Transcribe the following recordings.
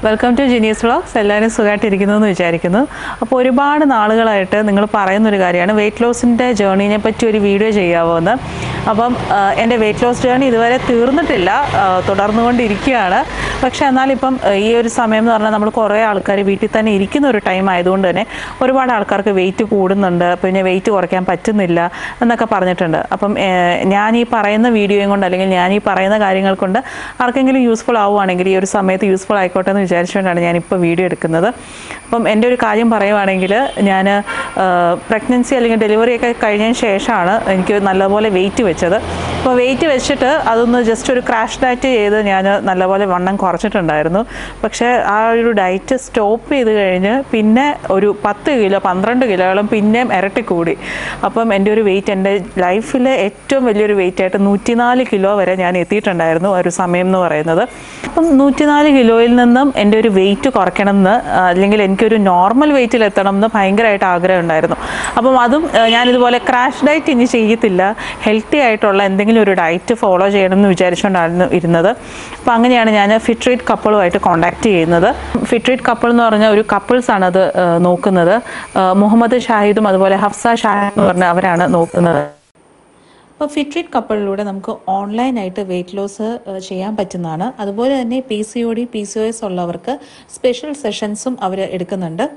welcome to genius vlogs എല്ലാവരും സുഖമായിട്ടിരിക്കുന്നു എന്ന് വിചാരിക്കുന്നു അപ്പോൾ ഒരുപാട് നാളുകളായിട്ട് നിങ്ങൾ പറയുന്നൊരു കാര്യമാണ് വെയിറ്റ് ലോസിൻ്റെ ജേർണീനെ പറ്റി ഒരു വീഡിയോ ചെയ്യാവോ എന്ന് അപ്പം ആ, എൻ്റെ വെയിറ്റ് ലോസ് ജേർണി ഇതുവരെ തീർന്നിട്ടില്ല ആ, തുടർന്നുകൊണ്ടിരിക്കുകയാണ് പക്ഷേ എന്നാലിപ്പം ആ, ഈ ഒരു സമയം എന്ന് പറഞ്ഞാൽ നമ്മൾ കുറേ ആൾക്കാർ വീട്ടിൽ തന്നെ ഇരിക്കുന്ന ഒരു ടൈം ആയതുകൊണ്ട് തന്നെ ഒരുപാട് ആൾക്കാർക്ക് വെയിറ്റ് കൂടുന്നുണ്ട് പിന്നെ വെയിറ്റ് കുറയ്ക്കാൻ പറ്റുന്നില്ല എന്നൊക്കെ പറഞ്ഞിട്ടുണ്ട് അപ്പം ഏ, ഞാൻ ഈ പറയുന്ന വീഡിയോയും കൊണ്ട് അല്ലെങ്കിൽ ഞാൻ ഈ പറയുന്ന കാര്യങ്ങൾ കൊണ്ട് ആർക്കെങ്കിലും യൂസ്ഫുൾ ആവുകയാണെങ്കിൽ ഈ ഒരു സമയത്ത് യൂസ്ഫുൾ ആയിക്കോട്ടെ എന്ന് വിചാരിച്ചുകൊണ്ടാണ് ഞാനിപ്പോൾ വീഡിയോ എടുക്കുന്നത് അപ്പം എൻ്റെ ഒരു കാര്യം പറയുവാണെങ്കിൽ ഞാൻ പ്രഗ്നൻസി അല്ലെങ്കിൽ ഡെലിവറി ഒക്കെ കഴിഞ്ഞതിന് ശേഷമാണ് എനിക്ക് നല്ലപോലെ വെയിറ്റ് വെച്ചത് അപ്പോൾ വെയിറ്റ് വെച്ചിട്ട് അതൊന്ന് ജസ്റ്റ് ഒരു ക്രാഷ് ഡയറ്റ് ചെയ്ത് ഞാൻ നല്ലപോലെ വണ്ണം കുറച്ചിട്ടുണ്ടായിരുന്നു പക്ഷേ ആ ഒരു ഡയറ്റ് സ്റ്റോപ്പ് ചെയ്ത് കഴിഞ്ഞ് പിന്നെ ഒരു പത്ത് കിലോ പന്ത്രണ്ട് കിലോയോളം പിന്നെയും ഇരട്ടി കൂടി അപ്പം എൻ്റെ ഒരു വെയിറ്റ് എൻ്റെ ലൈഫിലെ ഏറ്റവും വലിയൊരു വെയിറ്റ് ആയിട്ട് നൂറ്റിനാല് കിലോ വരെ ഞാൻ എത്തിയിട്ടുണ്ടായിരുന്നു ആ ഒരു സമയം എന്ന് പറയുന്നത് അപ്പം നൂറ്റിനാല് കിലോയിൽ നിന്നും എൻ്റെ ഒരു വെയിറ്റ് കുറയ്ക്കണം എന്ന് ആ, അല്ലെങ്കിൽ എനിക്കൊരു നോർമൽ വെയിറ്റിൽ എത്തണം എന്ന് ഭയങ്കരമായിട്ട് ആഗ്രഹം ഉണ്ടായിരുന്നു അപ്പം അതും ആ, ഞാനിതുപോലെ ക്രാഷ് ഡയറ്റ് ഇനി ചെയ്യത്തില്ല ഹെൽത്തി ആയിട്ടുള്ള എന്തെങ്കിലും ഒരു ഡയറ്റ് ഫോളോ ചെയ്യണം എന്ന് വിചാരിച്ചുകൊണ്ടായിരുന്നു ഇരുന്നത് അപ്പം അങ്ങനെയാണ് ഞാൻ ഫിട്രീറ്റ് കപ്പിളുമായിട്ട് കോൺടാക്ട് ചെയ്യുന്നത് ഫിട്രീറ്റ് കപ്പിൾ എന്ന് പറഞ്ഞ ഒരു കപ്പിൾസ് ആണ് അത് ആ, നോക്കുന്നത് ആ, മുഹമ്മദ് ഷാഹിദും അതുപോലെ ഹഫ്സ ഷാഹിദ് എന്ന് പറഞ്ഞ അവരാണ് നോക്കുന്നത് അപ്പോൾ ഫിട്രീറ്റ് കപ്പിളിലൂടെ നമുക്ക് ഓൺലൈനായിട്ട് വെയിറ്റ് ലോസ് ചെയ്യാൻ പറ്റുന്നതാണ് അതുപോലെ തന്നെ P C O D P C O S ഉള്ളവർക്ക് സ്പെഷ്യൽ സെഷൻസും അവർ എടുക്കുന്നുണ്ട്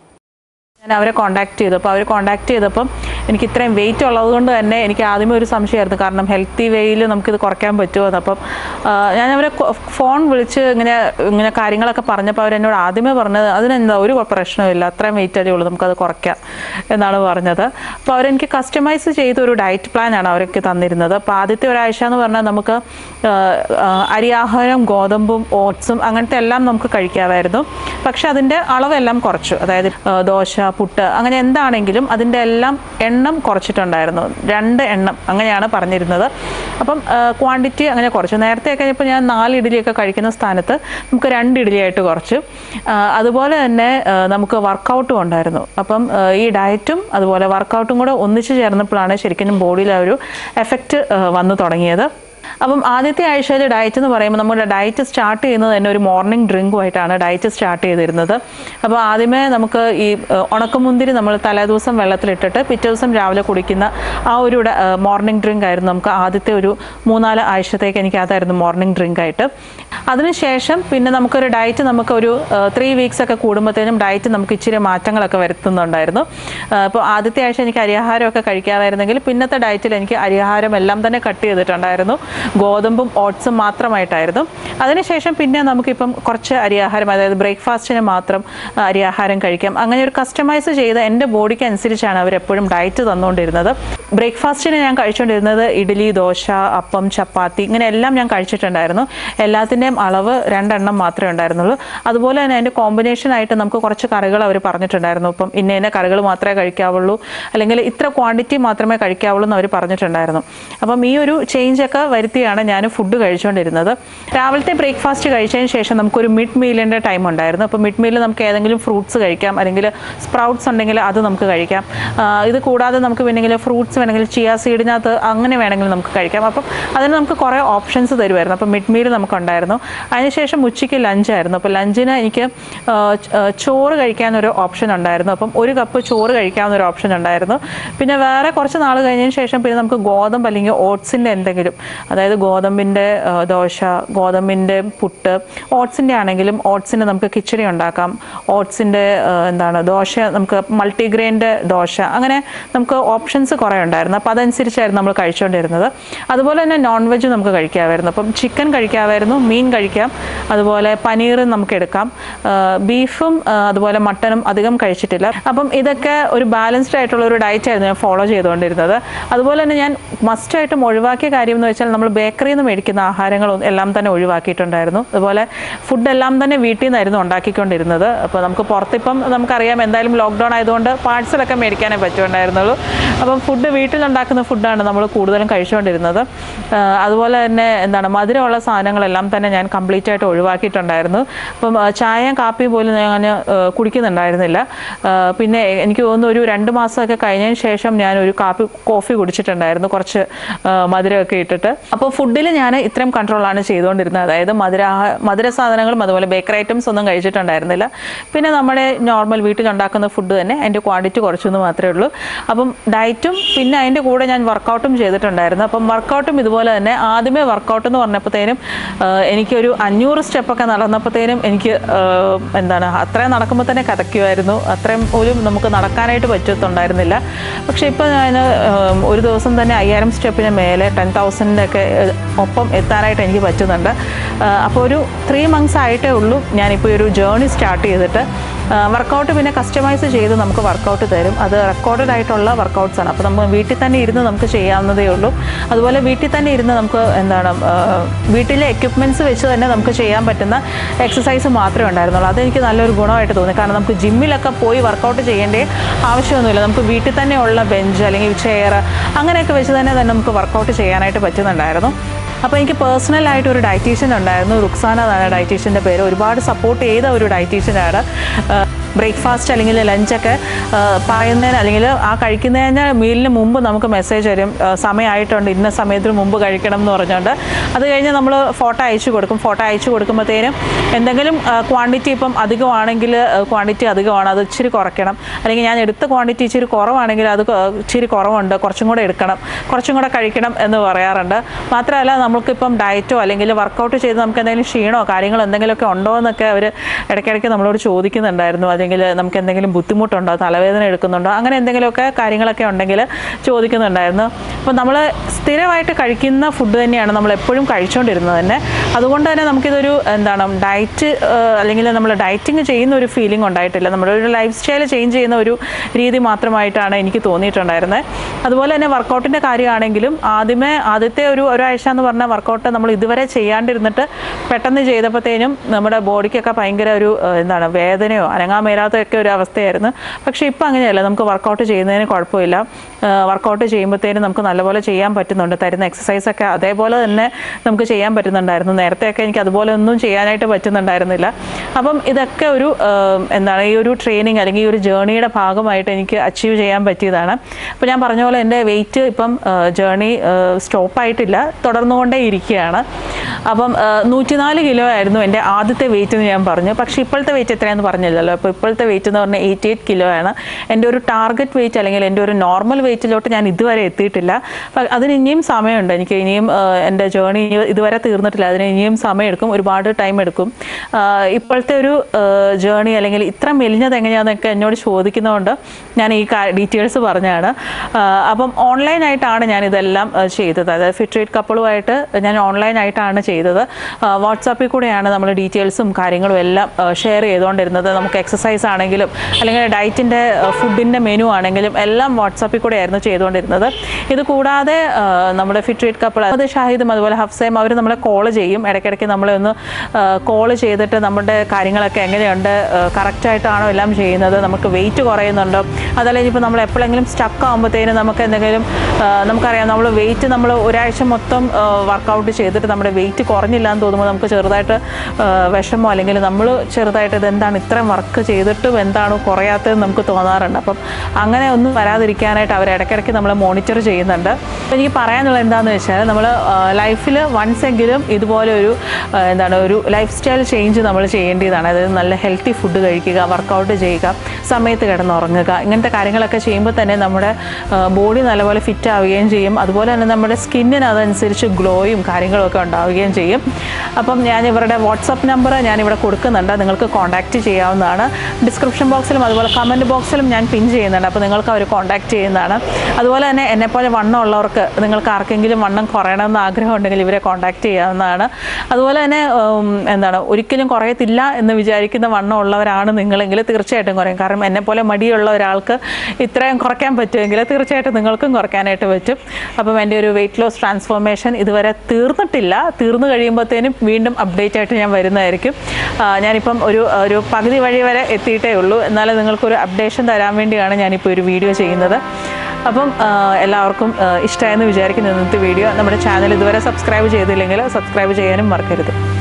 ഞാൻ അവരെ കോൺടാക്ട് ചെയ്തു അപ്പോൾ അവർ കോൺടാക്ട് ചെയ്തപ്പം എനിക്ക് ഇത്രയും വെയിറ്റ് ഉള്ളത് കൊണ്ട് തന്നെ എനിക്ക് ആദ്യമേ ഒരു സംശയമായിരുന്നു കാരണം ഹെൽത്തി വേയിൽ നമുക്കിത് കുറയ്ക്കാൻ പറ്റുമോ എന്ന് അപ്പം ആ, ഞാൻ അവരെ കൊ- ഫോൺ വിളിച്ച് ഇങ്ങനെ ഇങ്ങനെ കാര്യങ്ങളൊക്കെ പറഞ്ഞപ്പോൾ അവരെന്നോട് ആദ്യമേ പറഞ്ഞത് അതിനെന്താ ഒരു പ്രശ്നമില്ല അത്രയും വെയിറ്റ് അല്ലേ ഉള്ളൂ നമുക്കത് കുറയ്ക്കാം എന്നാണ് പറഞ്ഞത് അപ്പോൾ അവരെനിക്ക് കസ്റ്റമൈസ് ചെയ്ത ഒരു ഡയറ്റ് പ്ലാനാണ് അവർക്ക് തന്നിരുന്നത് അപ്പോൾ ആദ്യത്തെ ഒരാഴ്ച എന്ന് പറഞ്ഞാൽ നമുക്ക് ആ, ആ, അരിയാഹാരം ഗോതമ്പും ഓട്സും അങ്ങനത്തെ എല്ലാം നമുക്ക് കഴിക്കാമായിരുന്നു പക്ഷെ അതിൻ്റെ അളവെല്ലാം കുറച്ചു അതായത് ആ, ദോശ പുട്ട് അങ്ങനെ എന്താണെങ്കിലും അതിൻ്റെ എല്ലാം എണ്ണം കുറച്ചിട്ടുണ്ടായിരുന്നു രണ്ട് എണ്ണം അങ്ങനെയാണ് പറഞ്ഞിരുന്നത് അപ്പം ക്വാണ്ടിറ്റി അങ്ങനെ കുറച്ചു നേരത്തെയൊക്കെ ഇപ്പോൾ ഞാൻ നാല് ഇഡ്ഡലിയൊക്കെ കഴിക്കുന്ന സ്ഥാനത്ത് നമുക്ക് രണ്ട് ഇഡ്ഡലിയായിട്ട് കുറച്ചു ആ, അതുപോലെ തന്നെ ആ, നമുക്ക് വർക്കൗട്ടും ഉണ്ടായിരുന്നു അപ്പം ആ, ഈ ഡയറ്റും അതുപോലെ വർക്കൗട്ടും കൂടെ ഒന്നിച്ച് ചേർന്നപ്പോഴാണ് ശരിക്കും ബോഡിയിൽ ആ ഒരു എഫക്റ്റ് വന്നു തുടങ്ങിയത് അപ്പം ആദ്യത്തെ ആഴ്ചയിൽ ഡയറ്റ് എന്ന് പറയുമ്പോൾ നമ്മുടെ ഡയറ്റ് സ്റ്റാർട്ട് ചെയ്യുന്നത് തന്നെ ഒരു മോർണിംഗ് ഡ്രിങ്കുമായിട്ടാണ് ഡയറ്റ് സ്റ്റാർട്ട് ചെയ്തിരുന്നത് അപ്പോൾ ആദ്യമേ നമുക്ക് ഈ ഏഹ്, ഉണക്കമുന്തിരി നമ്മൾ തലേദിവസം വെള്ളത്തിലിട്ടിട്ട് പിറ്റേ ദിവസം രാവിലെ കുടിക്കുന്ന ആ ഒരു മോർണിംഗ് ഡ്രിങ്ക് ആയിരുന്നു നമുക്ക് ആദ്യത്തെ ഒരു മൂന്നാല് ആഴ്ചത്തേക്ക് എനിക്ക് അതായിരുന്നു മോർണിംഗ് ഡ്രിങ്ക് ആയിട്ട് അതിനുശേഷം പിന്നെ നമുക്കൊരു ഡയറ്റ് നമുക്കൊരു ത്രീ വീക്സ് ഒക്കെ കൂടുമ്പോഴത്തേനും ഡയറ്റ് നമുക്ക് ഇച്ചിരി മാറ്റങ്ങളൊക്കെ വരുത്തുന്നുണ്ടായിരുന്നു അപ്പോൾ ആദ്യത്തെ ആഴ്ച എനിക്ക് അരിയാഹാരമൊക്കെ കഴിക്കാമായിരുന്നെങ്കിൽ പിന്നത്തെ ഡയറ്റിൽ എനിക്ക് അരിയാഹാരം എല്ലാം തന്നെ കട്ട് ചെയ്തിട്ടുണ്ടായിരുന്നു ഗോതമ്പും ഓട്സും മാത്രമായിട്ടായിരുന്നു അതിനുശേഷം പിന്നെ നമുക്കിപ്പം കുറച്ച് അരിയാഹാരം അതായത് ബ്രേക്ക്ഫാസ്റ്റിന് മാത്രം ആ, അരിയാഹാരം കഴിക്കാം അങ്ങനെ ഒരു കസ്റ്റമൈസ് ചെയ്ത് എൻ്റെ ബോഡിക്ക് അനുസരിച്ചാണ് അവരെപ്പോഴും ഡയറ്റ് തന്നുകൊണ്ടിരുന്നത് ബ്രേക്ക്ഫാസ്റ്റിന് ഞാൻ കഴിച്ചുകൊണ്ടിരുന്നത് ഇഡ്ഡലി ദോശ അപ്പം ചപ്പാത്തി ഇങ്ങനെ എല്ലാം ഞാൻ കഴിച്ചിട്ടുണ്ടായിരുന്നു എല്ലാത്തിൻ്റെയും അളവ് രണ്ടെണ്ണം മാത്രമേ ഉണ്ടായിരുന്നുള്ളൂ അതുപോലെ തന്നെ അതിൻ്റെ കോമ്പിനേഷനായിട്ട് നമുക്ക് കുറച്ച് കറികൾ അവർ പറഞ്ഞിട്ടുണ്ടായിരുന്നു ഇപ്പം ഇന്ന ഇന്ന കറികൾ മാത്രമേ കഴിക്കാവുള്ളൂ അല്ലെങ്കിൽ ഇത്ര ക്വാണ്ടിറ്റി മാത്രമേ കഴിക്കാവുള്ളൂ എന്ന് അവർ പറഞ്ഞിട്ടുണ്ടായിരുന്നു അപ്പം ഈ ഒരു ചേഞ്ച് ഒക്കെ വരുത്തിയാണ് ഞാൻ ഫുഡ് കഴിച്ചുകൊണ്ടിരുന്നത് രാവിലത്തെ ബ്രേക്ക്ഫാസ്റ്റ് കഴിച്ചതിന് ശേഷം നമുക്കൊരു മിഡ് മീലിൻ്റെ ടൈം ഉണ്ടായിരുന്നു അപ്പോൾ മിഡ് മീലിൽ നമുക്ക് ഏതെങ്കിലും ഫ്രൂട്ട്സ് കഴിക്കാം അല്ലെങ്കിൽ സ്പ്രൗട്ട്സ് ഉണ്ടെങ്കിൽ അത് നമുക്ക് കഴിക്കാം ആ, ഇത് കൂടാതെ നമുക്ക് വേണമെങ്കിൽ ഫ്രൂട്ട്സ് വേണമെങ്കിൽ ചിയ സീഡിനകത്ത് അങ്ങനെ വേണമെങ്കിൽ നമുക്ക് കഴിക്കാം അപ്പം അതിന് നമുക്ക് കുറേ ഓപ്ഷൻസ് തരുമായിരുന്നു അപ്പോൾ മിഡ് മീൽ നമുക്കുണ്ടായിരുന്നു അതിനുശേഷം ഉച്ചയ്ക്ക് ലഞ്ചായിരുന്നു അപ്പോൾ ലഞ്ചിന് എനിക്ക് ആ, ച- ആ, ചോറ് കഴിക്കാനൊരു ഓപ്ഷൻ ഉണ്ടായിരുന്നു അപ്പം ഒരു കപ്പ് ചോറ് കഴിക്കാവുന്ന ഒരു ഓപ്ഷൻ ഉണ്ടായിരുന്നു പിന്നെ വേറെ കുറച്ച് നാൾ കഴിഞ്ഞതിന് ശേഷം പിന്നെ നമുക്ക് ഗോതമ്പ് അല്ലെങ്കിൽ ഓട്സിൻ്റെ എന്തെങ്കിലും അതായത് ഗോതമ്പിൻ്റെ ആ, ദോശ ഗോതമ്പിൻ്റെ പുട്ട് ഓട്സിൻ്റെ ആണെങ്കിലും ഓട്സിൻ്റെ നമുക്ക് കിച്ചടി ഉണ്ടാക്കാം ഓട്സിൻ്റെ എന്താണ് ദോശ നമുക്ക് മൾട്ടിഗ്രെയിൻ്റെ ദോശ അങ്ങനെ നമുക്ക് ഓപ്ഷൻസ് കുറേ ഉണ്ടായിരുന്നു അപ്പോൾ അതനുസരിച്ചായിരുന്നു നമ്മൾ കഴിച്ചുകൊണ്ടിരുന്നത് അതുപോലെ തന്നെ നോൺ വെജ് നമുക്ക് കഴിക്കാമായിരുന്നു അപ്പം ചിക്കൻ കഴിക്കാമായിരുന്നു മീൻ കഴിക്കാം അതുപോലെ പനീർ നമുക്ക് എടുക്കാം ആ, ബീഫും ആ, അതുപോലെ മട്ടനും അധികം കഴിച്ചിട്ടില്ല അപ്പം ഇതൊക്കെ ഒരു ബാലൻസ്ഡ് ആയിട്ടുള്ള ഒരു ഡയറ്റ് ആയിരുന്നു ഞാൻ ഫോളോ ചെയ്തുകൊണ്ടിരുന്നത് അതുപോലെ തന്നെ ഞാൻ മസ്റ്റായിട്ടും ഒഴിവാക്കിയ കാര്യം എന്ന് വെച്ചാൽ നമ്മൾ ബേക്കറിയിൽ നിന്ന് മേടിക്കുന്ന ആഹാരങ്ങളും എല്ലാം തന്നെ ഒഴിവാക്കിയിട്ടുണ്ടായിരുന്നു അതുപോലെ ഫുഡ് എല്ലാം തന്നെ വീട്ടിൽ നിന്നായിരുന്നു ഉണ്ടാക്കിക്കൊണ്ടിരുന്നത് അപ്പോൾ നമുക്ക് പുറത്തിപ്പം നമുക്കറിയാം എന്തായാലും ലോക്ക്ഡൗൺ ആയതുകൊണ്ട് പാഴ്സലൊക്കെ മേടിക്കാനേ പറ്റുണ്ടായിരുന്നുള്ളൂ അപ്പം ഫുഡ് വീട്ടിലുണ്ടാക്കുന്ന ഫുഡാണ് നമ്മൾ കൂടുതലും കഴിച്ചുകൊണ്ടിരുന്നത് ആ, അതുപോലെ തന്നെ എന്താണ് മധുരമുള്ള സാധനങ്ങളെല്ലാം തന്നെ ഞാൻ കംപ്ലീറ്റ് ആയിട്ട് ഒഴിവാക്കിയിട്ടുണ്ടായിരുന്നു അപ്പം ആ, ചായയും കാപ്പിയും പോലും ഞാൻ ആ, കുടിക്കുന്നുണ്ടായിരുന്നില്ല ആ, പിന്നെ എനിക്ക് തോന്നുന്നു ഒരു രണ്ട് മാസമൊക്കെ കഴിഞ്ഞതിന് ശേഷം ഞാൻ ഒരു കാപ്പി കോഫി കുടിച്ചിട്ടുണ്ടായിരുന്നു കുറച്ച് ആ, മധുരമൊക്കെ ഇട്ടിട്ട് അപ്പോൾ ഫുഡിൽ ഞാൻ ഇത്രയും കൺട്രോളാണ് ചെയ്തുകൊണ്ടിരുന്നത് അതായത് മധുര മധുര സാധനങ്ങളും അതുപോലെ ബേക്കറി ഐറ്റംസ് ഒന്നും കഴിച്ചിട്ടുണ്ടായിരുന്നില്ല പിന്നെ നമ്മുടെ നോർമൽ വീട്ടിലുണ്ടാക്കുന്ന ഫുഡ് തന്നെ അതിൻ്റെ ക്വാണ്ടിറ്റി കുറച്ചെന്ന് മാത്രമേ ഉള്ളൂ അപ്പം ഡയറ്റും പിന്നെ അതിൻ്റെ കൂടെ ഞാൻ വർക്കൗട്ടും ചെയ്തിട്ടുണ്ടായിരുന്നു അപ്പം വർക്കൗട്ടും ഇതുപോലെ തന്നെ ആദ്യമേ വർക്കൗട്ട് എന്ന് പറഞ്ഞപ്പോഴത്തേനും ആഹ്, എനിക്കൊരു അഞ്ഞൂറ് സ്റ്റെപ്പൊക്കെ നടന്നപ്പോഴത്തേനും എനിക്ക് ആഹ്, എന്താണ് അത്രയും നടക്കുമ്പോൾ തന്നെ കഥയ്ക്കുമായിരുന്നു അത്രയും ഒരു നമുക്ക് നടക്കാനായിട്ട് പറ്റത്തുണ്ടായിരുന്നില്ല പക്ഷേ ഇപ്പോൾ ഞാൻ ആഹ്, ഒരു ദിവസം തന്നെ അയ്യായിരം സ്റ്റെപ്പിന് മേലെ ടെൻ തൗസൻഡിൻ്റെ ഒക്കെ ഏഹ്, ഒപ്പം എത്താനായിട്ട് എനിക്ക് പറ്റുന്നുണ്ട് ആഹ്, അപ്പോൾ ഒരു ത്രീ മന്ത്സ് ആയിട്ടേ ഉള്ളൂ ഞാനിപ്പോൾ ഈ ഒരു ജേർണി സ്റ്റാർട്ട് ചെയ്തിട്ട് വർക്കൗട്ട് പിന്നെ കസ്റ്റമൈസ് ചെയ്ത് നമുക്ക് വർക്കൗട്ട് തരും അത് റെക്കോർഡഡ് ആയിട്ടുള്ള വർക്കൗട്ട്സ് ആണ് അപ്പോൾ നമ്മൾ വീട്ടിൽ തന്നെ ഇരുന്ന് നമുക്ക് ചെയ്യാവുന്നതേ ഉള്ളൂ അതുപോലെ വീട്ടിൽ തന്നെ ഇരുന്ന് നമുക്ക് എന്താണ് ആഹ്, വീട്ടിലെ എക്യുപ്മെൻറ്റ്സ് വെച്ച് തന്നെ നമുക്ക് ചെയ്യാൻ പറ്റുന്ന എക്സസൈസ് മാത്രമേ ഉണ്ടായിരുന്നുള്ളൂ അതെനിക്ക് നല്ലൊരു ഗുണമായിട്ട് തോന്നി കാരണം നമുക്ക് ജിമ്മിലൊക്കെ പോയി വർക്കൗട്ട് ചെയ്യേണ്ട ആവശ്യമൊന്നുമില്ല നമുക്ക് വീട്ടിൽ തന്നെ ഉള്ള ബെഞ്ച് അല്ലെങ്കിൽ ചെയർ അങ്ങനെയൊക്കെ വെച്ച് തന്നെ തന്നെ നമുക്ക് വർക്കൗട്ട് ചെയ്യാനായിട്ട് പറ്റുന്നുണ്ടായിരുന്നു അപ്പോൾ എനിക്ക് പേഴ്സണലായിട്ട് ഒരു ഡയറ്റീഷ്യൻ ഉണ്ടായിരുന്നു റുക്സാന എന്നാണ് ഡയറ്റീഷ്യൻ്റെ പേര് ഒരുപാട് സപ്പോർട്ട് ചെയ്ത ഒരു ഡയറ്റീഷ്യനാണ് ബ്രേക്ക്ഫാസ്റ്റ് അല്ലെങ്കിൽ ലഞ്ചൊക്കെ പറയുന്നതിന് അല്ലെങ്കിൽ ആ കഴിക്കുന്നതിന് മീലിന് മുമ്പ് നമുക്ക് മെസ്സേജ് വരും ആ, സമയമായിട്ടുണ്ട് ഇന്ന സമയത്തിന് മുമ്പ് കഴിക്കണം എന്ന് പറഞ്ഞുകൊണ്ട് അത് കഴിഞ്ഞ് നമ്മൾ ഫോട്ടോ അയച്ചു കൊടുക്കും ഫോട്ടോ അയച്ചു കൊടുക്കുമ്പോഴത്തേനും എന്തെങ്കിലും ക്വാണ്ടിറ്റി ഇപ്പം അധികമാണെങ്കിൽ ക്വാണ്ടിറ്റി അധികമാണ് അത് ഇച്ചിരി കുറയ്ക്കണം അല്ലെങ്കിൽ ഞാൻ എടുത്ത ക്വാണ്ടിറ്റി ഇച്ചിരി കുറവാണെങ്കിൽ അത് കൊ- ഇച്ചിരി കുറവുണ്ട് കുറച്ചും കൂടെ എടുക്കണം കുറച്ചും കൂടെ കഴിക്കണം എന്ന് പറയാറുണ്ട് മാത്രമല്ല നമുക്കിപ്പം ഡയറ്റോ അല്ലെങ്കിൽ വർക്കൗട്ട് ചെയ്ത് നമുക്ക് എന്തെങ്കിലും ക്ഷീണമോ കാര്യങ്ങളോ എന്തെങ്കിലുമൊക്കെ ഉണ്ടോ എന്നൊക്കെ അവർ ഇടയ്ക്കിടയ്ക്ക് നമ്മളോട് ചോദിക്കുന്നുണ്ടായിരുന്നു അല്ലെങ്കിൽ നമുക്ക് എന്തെങ്കിലും ബുദ്ധിമുട്ടുണ്ടോ തലവേദന എടുക്കുന്നുണ്ടോ അങ്ങനെ എന്തെങ്കിലുമൊക്കെ കാര്യങ്ങളൊക്കെ ഉണ്ടെങ്കിൽ ചോദിക്കുന്നുണ്ടായിരുന്നു അപ്പോൾ നമ്മൾ സ്ഥിരമായിട്ട് കഴിക്കുന്ന ഫുഡ് തന്നെയാണ് നമ്മൾ എപ്പോഴും കഴിച്ചുകൊണ്ടിരുന്നത് തന്നെ അതുകൊണ്ട് തന്നെ നമുക്കിതൊരു എന്താണ് ഡയറ്റ് അല്ലെങ്കിൽ നമ്മൾ ഡയറ്റിങ് ചെയ്യുന്ന ഒരു ഫീലിംഗ് ഉണ്ടായിട്ടില്ല നമ്മുടെ ഒരു ലൈഫ് സ്റ്റൈൽ ചേഞ്ച് ചെയ്യുന്ന ഒരു രീതി മാത്രമായിട്ടാണ് എനിക്ക് തോന്നിയിട്ടുണ്ടായിരുന്നത് അതുപോലെ തന്നെ വർക്കൗട്ടിൻ്റെ കാര്യമാണെങ്കിലും ആദ്യമേ ആദ്യത്തെ ഒരു ഒരാഴ്ച എന്ന് പറഞ്ഞ വർക്കൗട്ട് നമ്മൾ ഇതുവരെ ചെയ്യാണ്ടിരുന്നിട്ട് പെട്ടെന്ന് ചെയ്തപ്പോഴത്തേനും നമ്മുടെ ബോഡിക്കൊക്കെ ഭയങ്കര ഒരു ഏഹ്, എന്താണ് വേദനയോ അനങ്ങാൻ മേലാത്തതൊക്കെ ഒരു അവസ്ഥയായിരുന്നു പക്ഷേ ഇപ്പോൾ അങ്ങനെയല്ല നമുക്ക് വർക്കൗട്ട് ചെയ്യുന്നതിന് കുഴപ്പമില്ല വർക്കൗട്ട് ചെയ്യുമ്പോഴത്തേനും നമുക്ക് നല്ലപോലെ ചെയ്യാൻ പറ്റുന്നുണ്ട് തരുന്ന എക്സസൈസ് ഒക്കെ അതേപോലെ തന്നെ നമുക്ക് ചെയ്യാൻ പറ്റുന്നുണ്ടായിരുന്നു നേരത്തെയൊക്കെ എനിക്ക് അതുപോലെ ഒന്നും ചെയ്യാനായിട്ട് പറ്റുന്നുണ്ടായിരുന്നില്ല അപ്പം ഇതൊക്കെ ഒരു ഏഹ്, എന്താണ് ഈ ഒരു ട്രെയിനിങ് അല്ലെങ്കിൽ ഈ ഒരു ജേണിയുടെ ഭാഗമായിട്ട് എനിക്ക് അച്ചീവ് ചെയ്യാൻ പറ്റിയതാണ് അപ്പോൾ ഞാൻ പറഞ്ഞ പോലെ എൻ്റെ വെയിറ്റ് ഇപ്പം ജേണി സ്റ്റോപ്പായിട്ടില്ല തുടർന്നുകൊണ്ടേ ഇരിക്കുകയാണ് അപ്പം നൂറ്റിനാല് കിലോ ആയിരുന്നു എൻ്റെ ആദ്യത്തെ വെയിറ്റ് എന്ന് ഞാൻ പറഞ്ഞു പക്ഷേ ഇപ്പോഴത്തെ വെയിറ്റ് എത്രയാണെന്ന് പറഞ്ഞില്ലല്ലോ അപ്പോൾ ഇപ്പോഴത്തെ വെയിറ്റ് എന്ന് പറഞ്ഞാൽ എയ്റ്റി എയ്റ്റ് കിലോ ആണ് എൻ്റെ ഒരു ടാർഗറ്റ് വെയിറ്റ് അല്ലെങ്കിൽ എൻ്റെ ഒരു നോർമൽ വെയിറ്റിലോട്ട് ഞാൻ ഇതുവരെ എത്തിയിട്ടില്ല അപ്പം അതിന് ഇനിയും സമയമുണ്ട് എനിക്ക് ഇനിയും ആ, എൻ്റെ ജേണി ഇതുവരെ തീർന്നിട്ടില്ല അതിന് ഇനിയും സമയമെടുക്കും ഒരുപാട് ടൈം എടുക്കും ആ, ഇപ്പോഴത്തെ ഒരു ജേണി അല്ലെങ്കിൽ ഇത്ര മെലിഞ്ഞത് എങ്ങനെയാണെന്നൊക്കെ എന്നോട് ചോദിക്കുന്നതുകൊണ്ട് ഞാൻ ഈ ഡീറ്റെയിൽസ് പറഞ്ഞാണ് ആ, അപ്പം ഓൺലൈനായിട്ടാണ് ഞാൻ ഇതെല്ലാം ആ, ചെയ്തത് അതായത് ഫിട്രേറ്റ് കപ്പിളുമായിട്ട് ഞാൻ ഓൺലൈനായിട്ടാണ് ചെയ്തത് വാട്സാപ്പിൽ കൂടെയാണ് നമ്മൾ ഡീറ്റെയിൽസും കാര്യങ്ങളും എല്ലാം ഷെയർ ചെയ്തുകൊണ്ടിരുന്നത് നമുക്ക് എക്സസൈസ് ആണെങ്കിലും അല്ലെങ്കിൽ ഡയറ്റിൻ്റെ ഫുഡിൻ്റെ മെനു ആണെങ്കിലും എല്ലാം വാട്സാപ്പിൽ കൂടെയായിരുന്നു ചെയ്തുകൊണ്ടിരുന്നത് ഇത് കൂടാതെ ആ, നമ്മുടെ ഫിട്രേറ്റ് കപ്പിൾ അത് ഷാഹിദും അതുപോലെ ഹഫ്സയും അവർ നമ്മളെ കോൾ ചെയ്യും ഇടയ്ക്കിടയ്ക്ക് നമ്മളെ ഒന്ന് കോൾ ചെയ്തിട്ട് നമ്മുടെ കാര്യങ്ങളൊക്കെ എങ്ങനെയുണ്ട് കറക്റ്റായിട്ടാണോ എല്ലാം ചെയ്യുന്നത് നമുക്ക് വെയിറ്റ് കുറയുന്നുണ്ടോ അതല്ല ഇനിയിപ്പോൾ നമ്മൾ എപ്പോഴെങ്കിലും സ്റ്റക്ക് ആകുമ്പോഴത്തേനും നമുക്ക് എന്തെങ്കിലും ആ, നമുക്കറിയാം നമ്മൾ വെയിറ്റ് നമ്മൾ ഒരാഴ്ച മൊത്തം വർക്കൗട്ട് ചെയ്തിട്ട് നമ്മുടെ വെയിറ്റ് കുറഞ്ഞില്ല എന്ന് തോന്നുമ്പോൾ നമുക്ക് ചെറുതായിട്ട് ആ, വിഷമോ അല്ലെങ്കിൽ നമ്മൾ ചെറുതായിട്ട് ഇത് എന്താണ് ഇത്രയും വർക്ക് ചെയ്തിട്ടും എന്താണ് കുറയാത്തതെന്ന് നമുക്ക് തോന്നാറുണ്ട് അപ്പം അങ്ങനെ ഒന്നും വരാതിരിക്കാനായിട്ട് അവർ ഇടയ്ക്കിടയ്ക്ക് നമ്മളെ മോണിറ്റർ ചെയ്യുന്നുണ്ട് അപ്പോൾ എനിക്ക് പറയാനുള്ളത് എന്താണെന്ന് വെച്ചാൽ നമ്മൾ ലൈഫിൽ വൺസ് എങ്കിലും ഇതുപോലെ ഒരു ആ, എന്താണ് ഒരു ലൈഫ് സ്റ്റൈൽ ചേഞ്ച് നമ്മൾ ചെയ്യേണ്ടതാണ് അതായത് നല്ല ഹെൽത്തി ഫുഡ് കഴിക്കുക വർക്കൗട്ട് ചെയ്യുക സമയത്ത് കിടന്നുറങ്ങുക ഇങ്ങനത്തെ കാര്യങ്ങളൊക്കെ ചെയ്യുമ്പോൾ തന്നെ നമ്മുടെ ബോഡി നല്ലപോലെ ഫിറ്റ് ആവുകയും ചെയ്യും അതുപോലെ തന്നെ നമ്മുടെ സ്കിന്നിന് അതനുസരിച്ച് ഗ്ലോയും കാര്യങ്ങളും ഒക്കെ ഉണ്ടാവുകയും ചെയ്യും അപ്പം ഞാൻ ഇവരുടെ വാട്സപ്പ് നമ്പർ ഞാൻ ഇവിടെ കൊടുക്കുന്നുണ്ട് നിങ്ങൾക്ക് കോൺടാക്റ്റ് ചെയ്യാവുന്നതാണ് ഡിസ്ക്രിപ്ഷൻ ബോക്സിലും അതുപോലെ കമൻറ്റ് ബോക്സിലും ഞാൻ പിൻ ചെയ്യുന്നുണ്ട് അപ്പോൾ നിങ്ങൾക്ക് അവർ കോൺടാക്റ്റ് ചെയ്യുന്നതാണ് അതുപോലെ തന്നെ എന്നെപ്പോലെ വണ്ണം ഉള്ളവർക്ക് നിങ്ങൾക്ക് ആർക്കെങ്കിലും വണ്ണം കുറയണമെന്ന് ആഗ്രഹം ഉണ്ടെങ്കിൽ ഇവരെ കോൺടാക്റ്റ് ചെയ്യാവുന്നതാണ് അതുപോലെ തന്നെ ഉം, എന്താണ് ഒരിക്കലും കുറയത്തില്ല എന്ന് വിചാരിക്കുന്ന വണ്ണം ഉള്ളവരാണ് നിങ്ങളെങ്കിൽ തീർച്ചയായിട്ടും കുറയും കാരണം എന്നെപ്പോലെ മടിയുള്ള ഒരാൾക്ക് ഇത്രയും കുറയ്ക്കാൻ പറ്റുമെങ്കിൽ തീർച്ചയായിട്ടും നിങ്ങൾക്കും കുറയ്ക്കാനായിട്ട് പറ്റും അപ്പം എൻ്റെ ഒരു വെയിറ്റ് ലോസ് ട്രാൻസ്ഫോർമേഷൻ ഇതുവരെ തീർന്നിട്ടില്ല തീർന്നു കഴിയുമ്പോഴത്തേനും വീണ്ടും അപ്ഡേറ്റ് ആയിട്ട് ഞാൻ വരുന്നതായിരിക്കും ആ, ഞാനിപ്പം ഒരു ഒരു പകുതി വഴി വരെ എത്തിയിട്ടേ ഉള്ളൂ എന്നാലും നിങ്ങൾക്കൊരു അപ്ഡേഷൻ തരാൻ വേണ്ടിയാണ് ഞാനിപ്പോൾ ഒരു വീഡിയോ ചെയ്യുന്നത് അപ്പം ആ, എല്ലാവർക്കും ആ, ഇഷ്ടമായെന്ന് വിചാരിക്കുന്നു ഇന്നത്തെ വീഡിയോ നമ്മുടെ ചാനൽ ഇതുവരെ സബ്സ്ക്രൈബ് ചെയ്തില്ലെങ്കിൽ സബ്സ്ക്രൈബ് ചെയ്യാനും മറക്കരുത്